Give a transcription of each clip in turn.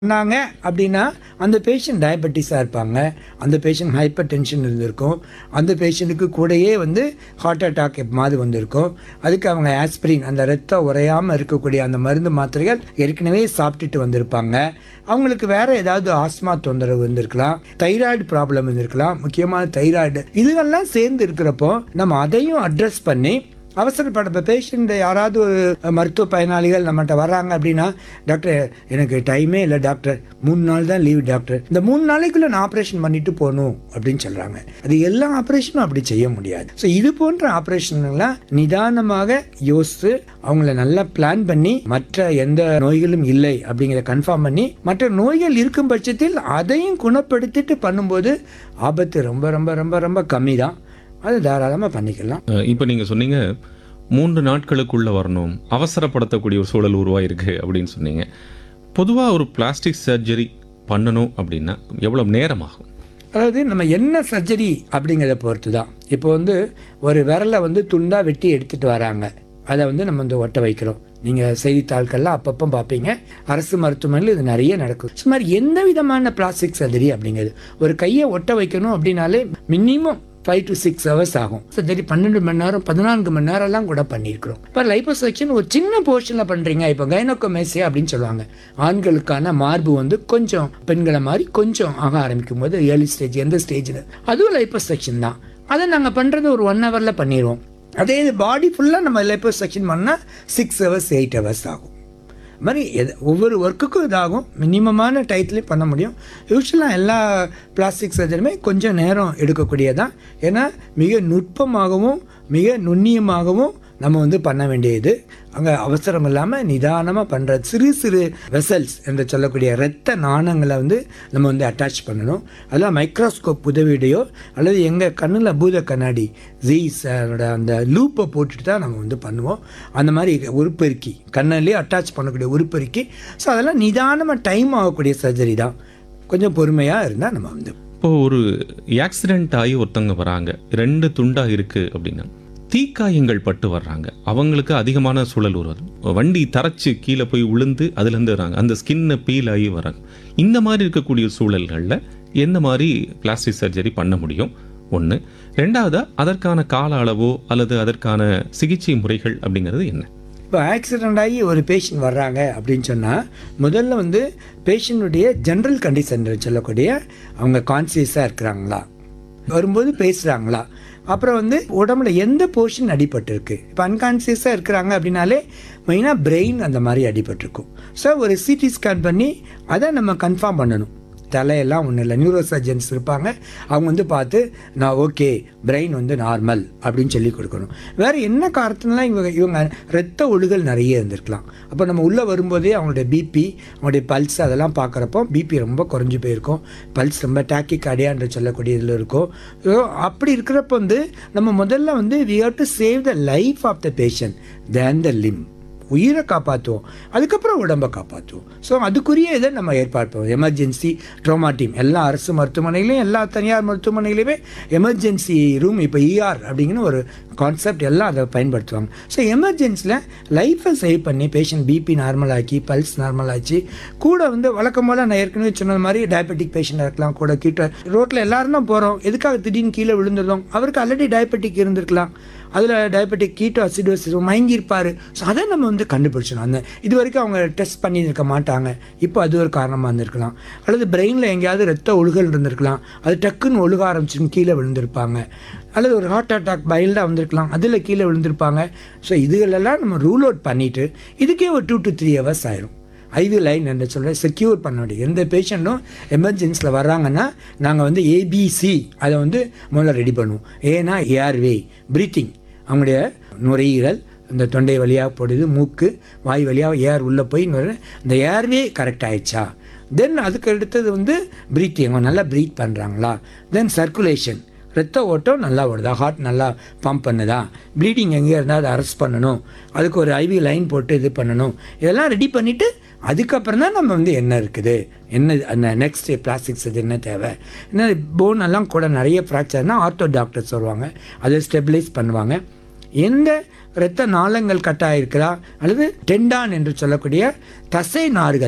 பண்ணாங்க அப்படின்னா அந்த பேஷண்ட் டயபெட்டிஸாக இருப்பாங்க அந்த பேஷண்ட் ஹைப்பர் டென்ஷன் இருந்திருக்கும் அந்த பேஷண்ட்டுக்கு கூடயே வந்து ஹார்ட் அட்டாக் மாதிரி வந்திருக்கும் அதுக்கு அவங்க ஆஸ்பிரின் அந்த ரத்தம் உறையாமல் இருக்கக்கூடிய அந்த மருந்து மாத்திரைகள் ஏற்கனவே சாப்பிட்டுட்டு வந்திருப்பாங்க அவங்களுக்கு வேற ஏதாவது ஆஸ்மா தொந்தரவு வந்திருக்கலாம் தைராய்டு ப்ராப்ளம் இருந்திருக்கலாம் முக்கியமான தைராய்டு இதுகெல்லாம் சேர்ந்து இருக்கிறப்போ நம்ம அதையும் அட்ரஸ் பண்ணி அவசரப்பட இப்போ பேஷண்ட் யாராவது ஒரு மருத்துவ பயனாளிகள் நம்மகிட்ட வர்றாங்க அப்படின்னா டாக்டர் எனக்கு டைமே இல்லை டாக்டர் மூணு நாள் தான் லீவ் டாக்டர் இந்த மூணு நாளைக்குள்ளே நான் ஆப்ரேஷன் பண்ணிட்டு போகணும் அப்படின்னு சொல்கிறாங்க அது எல்லா ஆப்ரேஷனும் அப்படி செய்ய முடியாது ஸோ இது போன்ற ஆப்ரேஷன்லாம் நிதானமாக யோசித்து அவங்கள நல்லா பிளான் பண்ணி மற்ற எந்த நோய்களும் இல்லை அப்படிங்கிறத கன்ஃபார்ம் பண்ணி மற்ற நோய்கள் இருக்கும் பட்சத்தில் அதையும் குணப்படுத்திட்டு பண்ணும்போது ஆபத்து ரொம்ப ரொம்ப ரொம்ப ரொம்ப கம்மி தான் அது தாராளமாக பண்ணிக்கலாம் இப்போ நீங்கள் சொன்னீங்க மூன்று நாட்களுக்குள்ள வரணும் அவசரப்படுத்தக்கூடிய ஒரு சூழல் உருவாயிருக்கு அப்படின்னு சொன்னீங்க பொதுவாக ஒரு பிளாஸ்டிக் சர்ஜரி பண்ணணும் அப்படின்னா எவ்வளவு நேரம் ஆகும் அதாவது நம்ம என்ன சர்ஜரி அப்படிங்கிறத பொறுத்து தான் இப்போ வந்து ஒரு விரலை வந்து துண்டாக வெட்டி எடுத்துகிட்டு வராங்க அதை வந்து நம்ம வந்து ஒட்ட வைக்கிறோம் நீங்கள் செய்தித்தாள்கள்லாம் அப்பப்போ பார்ப்பீங்க அரசு மருத்துவமனையில் இது நிறைய நடக்கும் சுமார் எந்த விதமான பிளாஸ்டிக் சர்ஜரி அப்படிங்கிறது ஒரு கையை ஒட்ட வைக்கணும் அப்படின்னாலே minimum five to six hours ஆகும் சர்ஜரி பன்னெண்டு மணி நேரம் பதினான்கு மணி நேரம்லாம் கூட பண்ணியிருக்கிறோம் இப்போ லைப்போசெக்ஷன் ஒரு சின்ன போர்ஷனில் பண்ணுறீங்க இப்போ கைனோகோமேசியா அப்படின்னு சொல்லுவாங்க ஆண்களுக்கான மார்பு வந்து கொஞ்சம் பெண்களை மாதிரி கொஞ்சம் ஆக ஆரம்பிக்கும் போது ஏர்லி ஸ்டேஜ் எந்த ஸ்டேஜில் அதுவும் லைப்போசெக்ஷன் தான் அதை நாங்கள் பண்ணுறது ஒரு ஒன் ஹவரில் பண்ணிடுவோம் அதே இது பாடி ஃபுல்லாக நம்ம லைப்போசெக்ஷன் பண்ணால் சிக்ஸ் ஹவர்ஸ் எயிட் ஹவர்ஸ் ஆகும் அது மாதிரி எது ஒவ்வொரு ஒர்க்குக்கும் இதாகும் மினிமமான டயத்துலேயும் பண்ண முடியும் யூஸ்வலாக எல்லா பிளாஸ்டிக் சர்ஜரியுமே கொஞ்சம் நேரம் எடுக்கக்கூடியதான் ஏன்னா மிக நுட்பமாகவும் மிக நுண்ணியமாகவும் நம்ம வந்து பண்ண வேண்டியது அங்கே அவசரம் இல்லாமல் நிதானமாக பண்ணுற சிறு சிறு வெசல்ஸ் என்று சொல்லக்கூடிய இரத்த நாணங்களை வந்து நம்ம வந்து அட்டாச் பண்ணணும் அதெல்லாம் மைக்ரோஸ்கோப் உதவியுடையோ அல்லது எங்கள் கண்ணில் பூத கண்ணாடி ஜீஸ் அதோட அந்த லூப்பை போட்டுட்டு தான் நம்ம வந்து பண்ணுவோம் அந்த மாதிரி உருப்பெருக்கி கண்ணிலே அட்டாச் பண்ணக்கூடிய உருப்பெருக்கி ஸோ அதெல்லாம் நிதானமாக டைம் ஆகக்கூடிய சர்ஜரி தான் கொஞ்சம் பொறுமையாக இருந்தால் நம்ம வந்து இப்போ ஒரு ஆக்சிடென்ட் ஆகி ஒருத்தவங்க வராங்க ரெண்டு துண்டா இருக்கு அப்படின்னா தீக்காயங்கள் பட்டு வர்றாங்க அவங்களுக்கு அதிகமான சூழல் உருவாது வண்டி தரைச்சு கீழே போய் விழுந்து அதுலேருந்து வராங்க அந்த ஸ்கின்னை பீல் ஆகி வராங்க இந்த மாதிரி இருக்கக்கூடிய சூழல்களில் எந்த மாதிரி பிளாஸ்டிக் சர்ஜரி பண்ண முடியும் ஒன்று ரெண்டாவது அதற்கான கால அளவோ அல்லது அதற்கான சிகிச்சை முறைகள் அப்படிங்கிறது என்ன இப்போ ஆக்சிடெண்ட் ஆகி ஒரு பேஷண்ட் வர்றாங்க அப்படின்னு சொன்னால் முதல்ல வந்து பேஷண்ட்டுடைய ஜென்ரல் கண்டிஷன் சொல்லக்கூடிய அவங்க கான்சியஸாக இருக்கிறாங்களா வரும்போது பேசுகிறாங்களா அப்புறம் வந்து உடம்புல எந்த போர்ஷன் அடிபட்டிருக்கு இப்போ அன்கான்சியஸாக இருக்கிறாங்க அப்படின்னாலே மெயினாக பிரெயின் அந்த மாதிரி அடிபட்டிருக்கும் ஸோ ஒரு சிடி ஸ்கேன் பண்ணி அதை நம்ம கன்ஃபார்ம் பண்ணணும் தலையெல்லாம் ஒன்றும் இல்லை நியூரோ சர்ஜன்ஸ் இருப்பாங்க அவங்க வந்து பார்த்து நான் ஓகே பிரெயின் வந்து நார்மல் அப்படின்னு சொல்லி கொடுக்கணும் வேறு என்ன காரணத்துலாம் இவங்க இவங்க ரத்த ஒழுகல் நிறைய இருந்திருக்கலாம் அப்போ நம்ம உள்ளே வரும்போதே அவங்களுடைய பிபி அவங்களுடைய பல்ஸ் அதெல்லாம் பார்க்குறப்போ பிபி ரொம்ப குறைஞ்சி போயிருக்கும் பல்ஸ் ரொம்ப டாக்கி கடையான்ற சொல்லக்கூடிய இதில் இருக்கும் ஸோ அப்படி இருக்கிறப்ப வந்து நம்ம முதல்ல வந்து we have to save the life of the patient then the limb உயிரை காப்பாற்றுவோம் அதுக்கப்புறம் உடம்பை காப்பாற்றுவோம் ஸோ அதுக்குரிய இதை நம்ம ஏற்பாடு பண்ணுவோம் எமர்ஜென்சி ட்ரோமா டீம் எல்லா அரசு மருத்துவமனையிலையும் எல்லா தனியார் மருத்துவமனையிலையுமே எமர்ஜென்சி ரூம் இப்போ இஆர் அப்படிங்கிற ஒரு கான்செப்ட் எல்லாம் அதை பயன்படுத்துவாங்க ஸோ எமர்ஜென்சியில் லைஃப்பை சேவ் பண்ணி பேஷண்ட் பிபி நார்மல் ஆக்கி பல்ஸ் நார்மல் ஆச்சு கூட வந்து வழக்கம் போல் நான் ஏற்கனவே சொன்ன மாதிரி டயபெட்டிக் பேஷண்ட் இருக்கலாம் கூட கிட்ட ரோட்டில் எல்லாரும் தான் போகிறோம் எதுக்காக திடீர்னு கீழே விழுந்துருந்தோம் அவருக்கு ஆல்ரெடி டயபெட்டிக் இருந்திருக்கலாம் அதில் டயபெட்டிக் கீட்டோ அசிடோஸ் மயங்கியிருப்பார் ஸோ அதை நம்ம வந்து கண்டுபிடிச்சணும் அந்த இது வரைக்கும் அவங்க டெஸ்ட் பண்ணியிருக்க மாட்டாங்க இப்போ அது ஒரு காரணமாக இருந்திருக்கலாம் அல்லது பிரெயினில் எங்கேயாவது ரத்த ஒழுகல் இருந்திருக்கலாம் அது டக்குன்னு ஒழுக ஆரம்பிச்சுன்னு கீழே விழுந்திருப்பாங்க அல்லது ஒரு ஹார்ட் அட்டாக் பைல்டாக வந்திருக்கலாம் அதில் கீழே விழுந்திருப்பாங்க ஸோ இதுகளெல்லாம் நம்ம ரூல் அவுட் பண்ணிவிட்டு இதுக்கே ஒரு டூ டு த்ரீ ஹவர்ஸ் ஆயிரும் ஐவி லைன் என்று சொல்ல செக்யூர் பண்ண வேண்டிய எந்த பேஷண்ட்டும் எமர்ஜென்சியில் வர்றாங்கன்னா நாங்கள் வந்து ஏபிசி அதை வந்து முதல்ல ரெடி பண்ணுவோம் ஏன்னா ஏர்வே ப்ரீத்திங் அவங்களுடைய நுரையீரல் இந்த தொண்டை வழியாக போடுது மூக்கு வாய் வழியாக ஏர் உள்ளே போய் நுரை இந்த ஏர்வே கரெக்ட் ஆயிடுச்சா தென் அதுக்கு அடுத்தது வந்து ப்ரீத்திங் அவங்க நல்லா ப்ரீத் பண்ணுறாங்களா தென் சர்க்குலேஷன் ரத்த ஓட்டம் நல்லா ஓடுதா ஹார்ட் நல்லா பம்ப் பண்ணுதா ப்ளீடிங் எங்கே இருந்தால் அதை அரெஸ்ட் பண்ணணும் அதுக்கு ஒரு ஐவி லைன் போட்டு இது பண்ணணும் இதெல்லாம் ரெடி பண்ணிவிட்டு அதுக்கப்புறம் தான் நம்ம வந்து என்ன இருக்குது என்ன அந்த நெக்ஸ்ட் பிளாஸ்டிக்ஸ் இது என்ன தேவை என்ன போன் எல்லாம் கூட நிறைய ஃப்ராக்சர்னா ஆர்த்தோ டாக்டர்ஸ் வருவாங்க அதை ஸ்டெபிலைஸ் பண்ணுவாங்க எந்த இரத்த நாளங்கள் கட்டாயிருக்கிறா அல்லது டெண்டான் என்று சொல்லக்கூடிய தசை நார்கள்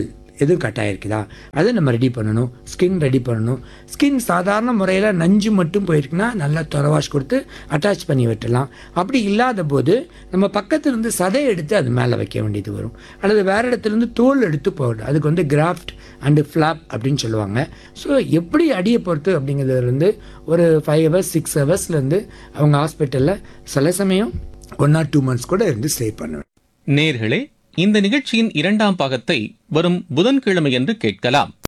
எதுவும் கட் ஆயிருக்குதா அதை நம்ம ரெடி பண்ணணும் ஸ்கின் ரெடி பண்ணணும் ஸ்கின் சாதாரண முறையில் நஞ்சு மட்டும் போயிருக்குன்னா நல்லா தொலைவாஷ் கொடுத்து அட்டாச் பண்ணி விட்டுலாம் அப்படி இல்லாத போது நம்ம பக்கத்துல இருந்து சதை எடுத்து அது மேலே வைக்க வேண்டியது வரும் அல்லது வேறு இடத்துலேருந்து தோல் எடுத்து போகணும் அதுக்கு வந்து கிராஃப்ட் அண்டு ஃப்ளாப் அப்படின்னு சொல்லுவாங்க ஸோ எப்படி அடியை பொறுத்து அப்படிங்கிறதுலேருந்து ஒரு ஃபைவ் ஹவர்ஸ் சிக்ஸ் ஹவர்ஸ்லேருந்து அவங்க ஹாஸ்பிட்டலில் சில சமயம் ஒன் ஆர் டூ மந்த்ஸ் கூட இருந்து ஸ்டே பண்ணுவேன் நேர்களே இந்த நிகழ்ச்சியின் இரண்டாம் பாகத்தை வரும் புதன்கிழமையன்று கேட்கலாம்